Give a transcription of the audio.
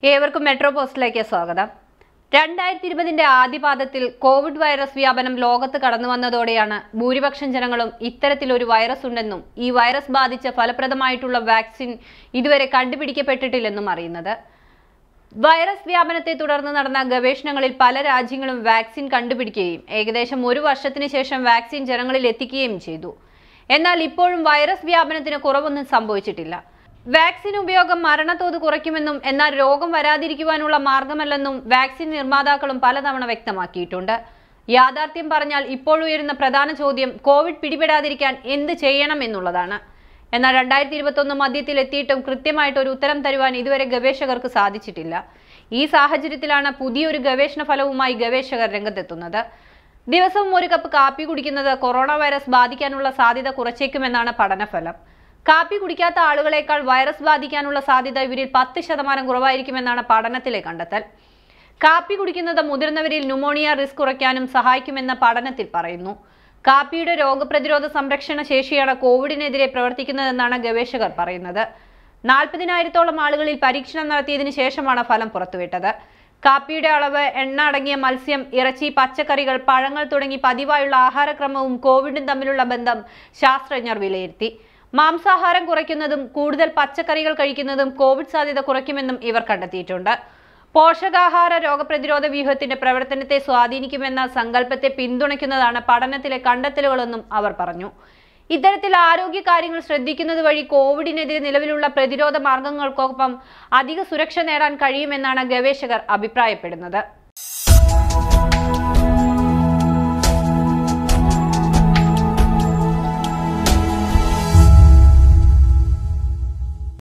ഏവർക്കും മെട്രോ പോസ്റ്റിലേക്ക് സ്വാഗതം രണ്ടായിരത്തി ഇരുപതിന്റെ ആദ്യപാദത്തിൽ കോവിഡ് വൈറസ് വ്യാപനം ലോകത്ത് കടന്നു വന്നതോടെയാണ് ഭൂരിപക്ഷം ജനങ്ങളും ഇത്തരത്തിലൊരു വൈറസ് ഉണ്ടെന്നും ഈ വൈറസ് ബാധിച്ച ഫലപ്രദമായിട്ടുള്ള വാക്സിൻ ഇതുവരെ കണ്ടുപിടിക്കപ്പെട്ടിട്ടില്ലെന്നും അറിയുന്നത് വൈറസ് വ്യാപനത്തെ തുടർന്ന് നടന്ന ഗവേഷണങ്ങളിൽ പല രാജ്യങ്ങളും വാക്സിൻ കണ്ടുപിടിക്കുകയും ഏകദേശം ഒരു വർഷത്തിന് ശേഷം വാക്സിൻ ജനങ്ങളിൽ എത്തിക്കുകയും ചെയ്തു എന്നാൽ ഇപ്പോഴും വൈറസ് വ്യാപനത്തിന് കുറവൊന്നും സംഭവിച്ചിട്ടില്ല വാക്സിൻ ഉപയോഗം മരണത്തോത് കുറയ്ക്കുമെന്നും എന്നാൽ രോഗം വരാതിരിക്കുവാനുള്ള മാർഗമല്ലെന്നും വാക്സിൻ നിർമ്മാതാക്കളും പലതവണ വ്യക്തമാക്കിയിട്ടുണ്ട് യാഥാർത്ഥ്യം പറഞ്ഞാൽ ഇപ്പോഴുയരുന്ന പ്രധാന ചോദ്യം കോവിഡ് പിടിപെടാതിരിക്കാൻ എന്ത് ചെയ്യണം എന്നുള്ളതാണ് എന്നാൽ രണ്ടായിരത്തി ഇരുപത്തൊന്ന് മധ്യത്തിൽ എത്തിയിട്ടും കൃത്യമായിട്ട് ഒരു ഉത്തരം തരുവാൻ ഇതുവരെ ഗവേഷകർക്ക് സാധിച്ചിട്ടില്ല ഈ സാഹചര്യത്തിലാണ് പുതിയൊരു ഗവേഷണ ഫലവുമായി ഗവേഷകർ രംഗത്തെത്തുന്നത് ദിവസവും ഒരു കപ്പ് കാപ്പി കുടിക്കുന്നത് കൊറോണ വൈറസ് ബാധിക്കാനുള്ള സാധ്യത കുറച്ചേക്കുമെന്നാണ് പഠനഫലം കാപ്പി കുടിക്കാത്ത ആളുകളെക്കാൾ വൈറസ് ബാധിക്കാനുള്ള സാധ്യത ഇവരിൽ പത്ത് ശതമാനം കുറവായിരിക്കുമെന്നാണ് പഠനത്തിലെ കണ്ടെത്തൽ കാപ്പി കുടിക്കുന്നത് മുതിർന്നവരിൽ ന്യൂമോണിയ റിസ്ക് കുറയ്ക്കാനും സഹായിക്കുമെന്ന് പഠനത്തിൽ പറയുന്നു കാപ്പിയുടെ രോഗപ്രതിരോധ സംരക്ഷണ ശേഷിയാണ് കോവിഡിനെതിരെ പ്രവർത്തിക്കുന്നതെന്നാണ് ഗവേഷകർ പറയുന്നത് നാൽപ്പതിനായിരത്തോളം ആളുകളിൽ പരീക്ഷണം നടത്തിയതിനു ശേഷമാണ് ഫലം പുറത്തുവിട്ടത് കാപ്പിയുടെ അളവ് എണ്ണ അടങ്ങിയ മത്സ്യം ഇറച്ചി പച്ചക്കറികൾ പഴങ്ങൾ തുടങ്ങി പതിവായുള്ള ആഹാരക്രമവും കോവിഡും തമ്മിലുള്ള ബന്ധം ശാസ്ത്രജ്ഞർ വിലയിരുത്തി മാംസാഹാരം കുറയ്ക്കുന്നതും കൂടുതൽ പച്ചക്കറികൾ കഴിക്കുന്നതും കോവിഡ് സാധ്യത കുറയ്ക്കുമെന്നും ഇവർ കണ്ടെത്തിയിട്ടുണ്ട് പോഷകാഹാര രോഗപ്രതിരോധ വ്യൂഹത്തിന്റെ പ്രവർത്തനത്തെ സ്വാധീനിക്കുമെന്ന സങ്കല്പത്തെ പിന്തുണയ്ക്കുന്നതാണ് പഠനത്തിലെ കണ്ടെത്തലുകളെന്നും അവർ പറഞ്ഞു ഇത്തരത്തിൽ ആരോഗ്യ കാര്യങ്ങൾ ശ്രദ്ധിക്കുന്നത് വഴി കോവിഡിനെതിരെ നിലവിലുള്ള പ്രതിരോധ മാർഗങ്ങൾക്കൊപ്പം അധിക സുരക്ഷ നേടാൻ കഴിയുമെന്നാണ് ഗവേഷകർ അഭിപ്രായപ്പെടുന്നത്